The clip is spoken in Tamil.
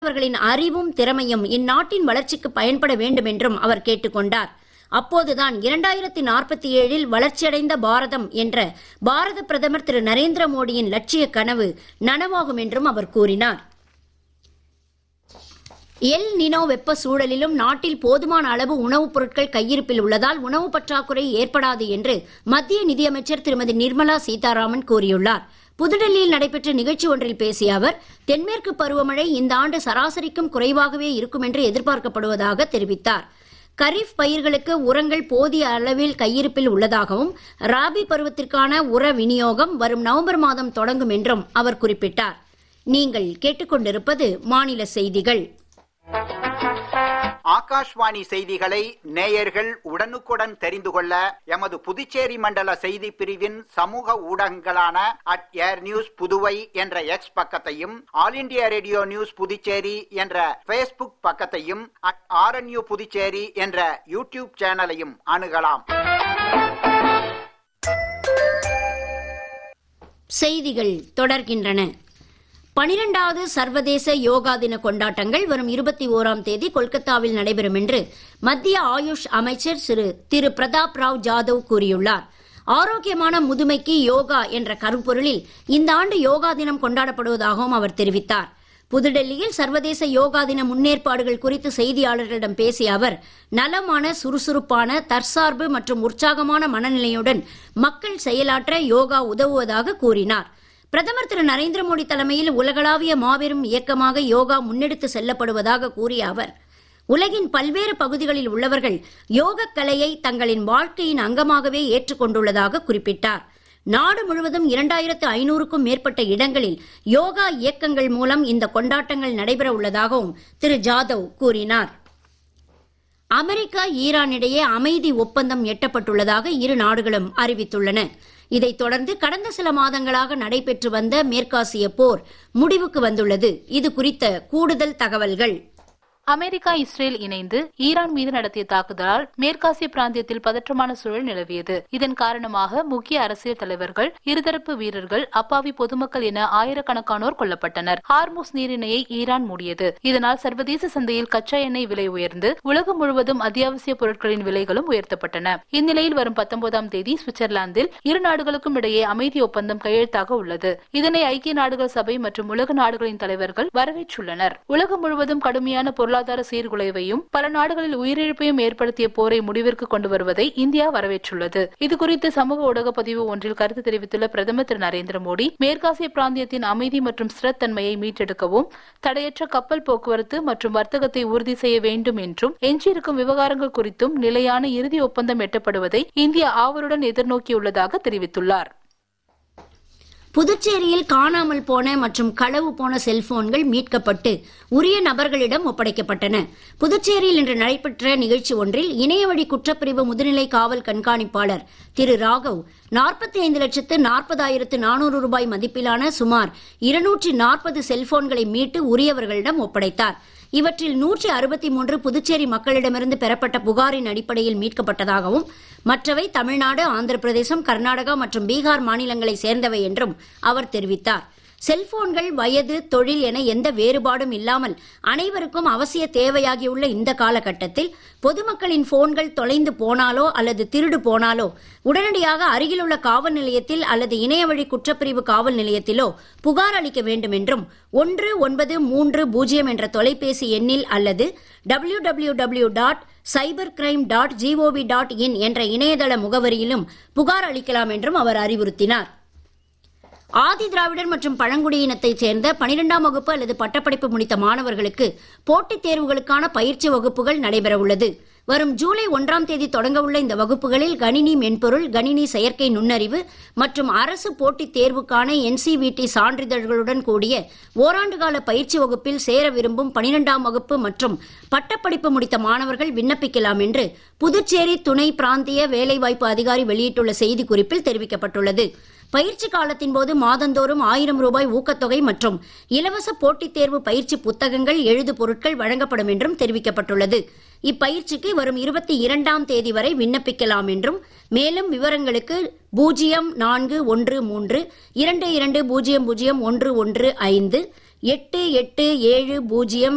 அவர்களின் அறிவும் திறமையும் இந்நாட்டின் வளர்ச்சிக்கு பயன்பட வேண்டும் என்றும் அவர் கேட்டுக்கொண்டார் அப்போதுதான் இரண்டாயிரத்தி நாற்பத்தி ஏழில் வளர்ச்சியடைந்த பாரதம் என்ற பாரத பிரதமர் திரு நரேந்திர மோடியின் லட்சிய கனவு நனவாகும் என்றும் அவர் கூறினார் எல் நினோ வெப்ப சூழலிலும் நாட்டில் போதுமான அளவு உணவுப் பொருட்கள் கையிருப்பில் உள்ளதால் உணவு பற்றாக்குறை ஏற்படாது என்று மத்திய நிதியமைச்சர் திருமதி நிர்மலா சீதாராமன் கூறியுள்ளார் புதுடெல்லியில் நடைபெற்ற நிகழ்ச்சி ஒன்றில் பேசிய அவர் தென்மேற்கு பருவமழை இந்த ஆண்டு சராசரிக்கும் குறைவாகவே இருக்கும் என்று எதிர்பார்க்கப்படுவதாக தெரிவித்தார் கரீஃப் பயிர்களுக்கு உரங்கள் போதிய அளவில் கையிருப்பில் உள்ளதாகவும் ராபி பருவத்திற்கான உர விநியோகம் வரும் நவம்பர் மாதம் தொடங்கும் என்றும் அவர் குறிப்பிட்டார் நீங்கள் கேட்டுக்கொண்டிருப்பது மாநில செய்திகள் ஆகாஷ்வாணி செய்திகளை நேயர்கள் உடனுக்குடன் தெரிந்து கொள்ள எமது புதுச்சேரி மண்டல செய்தி பிரிவின் சமூக ஊடகங்களான அட் ஏர் நியூஸ் புதுவை என்ற எக்ஸ் பக்கத்தையும் All India Radio News Puducherry என்ற பேஸ்புக் பக்கத்தையும் அட் ஆர்என்யூ புதுச்சேரி என்ற யூடியூப் சேனலையும் அணுகலாம் செய்திகள் தொடர்கின்றன பனிரெண்டாவது சர்வதேச யோகா தின கொண்டாட்டங்கள் வரும் இருபத்தி ஓராம் தேதி கொல்கத்தாவில் நடைபெறும் என்று மத்திய ஆயுஷ் அமைச்சர் திரு திரு பிரதாப் ராவ் ஜாதவ் கூறியுள்ளார் ஆரோக்கியமான முதுமைக்கு யோகா என்ற கருப்பொருளில் இந்த ஆண்டு யோகா தினம் கொண்டாடப்படுவதாகவும் அவர் தெரிவித்தார் புதுடெல்லியில் சர்வதேச யோகா தின முன்னேற்பாடுகள் குறித்து செய்தியாளர்களிடம் பேசிய அவர் நலமான சுறுசுறுப்பான தற்சார்பு மற்றும் உற்சாகமான மனநிலையுடன் மக்கள் செயலாற்ற யோகா உதவுவதாக கூறினார் பிரதமர் திரு நரேந்திர மோடி தலைமையில் உலகளாவிய மாபெரும் இயக்கமாக யோகா முன்னெடுத்து செல்லப்படுவதாக கூறிய அவர் உலகின் பல்வேறு பகுதிகளில் உள்ளவர்கள் யோகக் கலையை தங்களின் வாழ்க்கையின் அங்கமாகவே ஏற்றுக்கொண்டுள்ளதாக குறிப்பிட்டார் நாடு முழுவதும் இரண்டாயிரத்து ஐநூறுக்கும் மேற்பட்ட இடங்களில் யோகா இயக்கங்கள் மூலம் இந்த கொண்டாட்டங்கள் நடைபெற உள்ளதாகவும் திரு ஜாதவ் கூறினார் அமெரிக்கா ஈரான் இடையே அமைதி ஒப்பந்தம் எட்டப்பட்டுள்ளதாக இரு நாடுகளும் அறிவித்துள்ளன இதைத் தொடர்ந்து கடந்த சில மாதங்களாக நடைபெற்று வந்த மேற்காசிய போர் முடிவுக்கு வந்துள்ளது இது குறித்த கூடுதல் தகவல்கள் அமெரிக்கா இஸ்ரேல் இணைந்து ஈரான் மீது நடத்திய தாக்குதலால் மேற்காசிய பிராந்தியத்தில் பதற்றமான சூழல் நிலவியது இதன் காரணமாக முக்கிய அரசியல் தலைவர்கள் இருதரப்பு வீரர்கள் அப்பாவி பொதுமக்கள் என ஆயிரக்கணக்கானோர் கொல்லப்பட்டனர் ஹார்முஸ் நீரிணையை ஈரான் மூடியது இதனால் சர்வதேச சந்தையில் கச்சா எண்ணெய் விலை உயர்ந்து உலகம் முழுவதும் அத்தியாவசிய பொருட்களின் விலைகளும் உயர்த்தப்பட்டன இந்நிலையில் வரும் பத்தொன்பதாம் தேதி சுவிட்சர்லாந்தில் இரு நாடுகளுக்கும் இடையே அமைதி ஒப்பந்தம் கையெழுத்தாக உள்ளது இதனை ஐக்கிய நாடுகள் சபை மற்றும் உலக நாடுகளின் தலைவர்கள் வரவேற்றுள்ளனர் உலகம் முழுவதும் கடுமையான பொருளாதார சீர்குலைவையும் பல நாடுகளில் உயிரிழப்பையும் ஏற்படுத்திய போரை முடிவிற்கு கொண்டு வருவதை இந்தியா வரவேற்றுள்ளது இதுகுறித்து சமூக ஊடக பதிவு ஒன்றில் கருத்து தெரிவித்துள்ள பிரதமர் திரு நரேந்திர மோடி மேற்காசிய பிராந்தியத்தின் அமைதி மற்றும் ஸ்திரத்தன்மையை மீட்டெடுக்கவும் தடையற்ற கப்பல் போக்குவரத்து மற்றும் வர்த்தகத்தை உறுதி செய்ய வேண்டும் என்றும் எஞ்சியிருக்கும் விவகாரங்கள் குறித்தும் நிலையான இறுதி ஒப்பந்தம் எட்டப்படுவதை இந்தியா ஆவலுடன் எதிர்நோக்கியுள்ளதாக தெரிவித்துள்ளார் புதுச்சேரியில் காணாமல் போன மற்றும் களவு போன செல்போன்கள் மீட்கப்பட்டு உரிய நபர்களிடம் ஒப்படைக்கப்பட்டன புதுச்சேரியில் இன்று நடைபெற்ற நிகழ்ச்சி ஒன்றில் இணையவழி குற்றப்பிரிவு முதுநிலை காவல் கண்காணிப்பாளர் திரு ராகவ் நாற்பத்தி ஐந்து லட்சத்து நாற்பதாயிரத்து நானூறு ரூபாய் மதிப்பிலான சுமார் இருநூற்றி நாற்பது செல்போன்களை மீட்டு உரியவர்களிடம் ஒப்படைத்தார் இவற்றில் நூற்றி அறுபத்தி மூன்று புதுச்சேரி மக்களிடமிருந்து பெறப்பட்ட புகாரின் அடிப்படையில் மீட்கப்பட்டதாகவும் மற்றவை தமிழ்நாடு ஆந்திர பிரதேசம் கர்நாடகா மற்றும் பீகார் மாநிலங்களை சேர்ந்தவை என்றும் அவர் தெரிவித்தார் செல்போன்கள் வயது தொழில் என எந்த வேறுபாடும் இல்லாமல் அனைவருக்கும் அவசிய தேவையாகியுள்ள இந்த காலகட்டத்தில் பொதுமக்களின் போன்கள் தொலைந்து போனாலோ அல்லது திருடு போனாலோ உடனடியாக அருகிலுள்ள காவல் நிலையத்தில் அல்லது இணையவழி குற்றப்பிரிவு காவல் நிலையத்திலோ புகார் அளிக்க வேண்டும் என்றும் ஒன்று ஒன்பது மூன்று பூஜ்ஜியம் என்ற தொலைபேசி எண்ணில் அல்லது W W W dot cyber crime dot G O V dot in என்ற இணையதள முகவரியிலும் புகார் அளிக்கலாம் என்றும் அவர் அறிவுறுத்தினார் ஆதி திராவிடர் மற்றும் பழங்குடியினத்தைச் சேர்ந்த பனிரெண்டாம் வகுப்பு அல்லது பட்டப்படிப்பு முடித்த மாணவர்களுக்கு போட்டித் தேர்வுகளுக்கான பயிற்சி வகுப்புகள் நடைபெற உள்ளது வரும் ஜூலை ஒன்றாம் தேதி தொடங்க உள்ள இந்த வகுப்புகளில் கணினி மென்பொருள் கணினி செயற்கை நுண்ணறிவு மற்றும் அரசு போட்டித் தேர்வுக்கான என்சிவிடி சான்றிதழ்களுடன் கூடிய ஓராண்டு கால பயிற்சி வகுப்பில் சேர விரும்பும் பனிரெண்டாம் வகுப்பு மற்றும் பட்டப்படிப்பு முடித்த மாணவர்கள் விண்ணப்பிக்கலாம் என்று புதுச்சேரி துணை பிராந்திய வேலைவாய்ப்பு அதிகாரி வெளியிட்டுள்ள செய்திக்குறிப்பில் தெரிவிக்கப்பட்டுள்ளது பயிற்சி காலத்தின் போது மாதந்தோறும் ஆயிரம் ரூபாய் ஊக்கத்தொகை மற்றும் இலவச போட்டித் தேர்வு பயிற்சி புத்தகங்கள் எழுது பொருட்கள் வழங்கப்படும் என்றும் தெரிவிக்கப்பட்டுள்ளது இப்பயிற்சிக்கு வரும் இருபத்தி இரண்டாம் தேதி வரை விண்ணப்பிக்கலாம் என்றும் மேலும் விவரங்களுக்கு பூஜ்ஜியம் நான்கு ஒன்று மூன்று இரண்டு இரண்டு பூஜ்ஜியம் பூஜ்ஜியம் ஒன்று ஒன்று ஐந்து எட்டு எட்டு ஏழு பூஜ்ஜியம்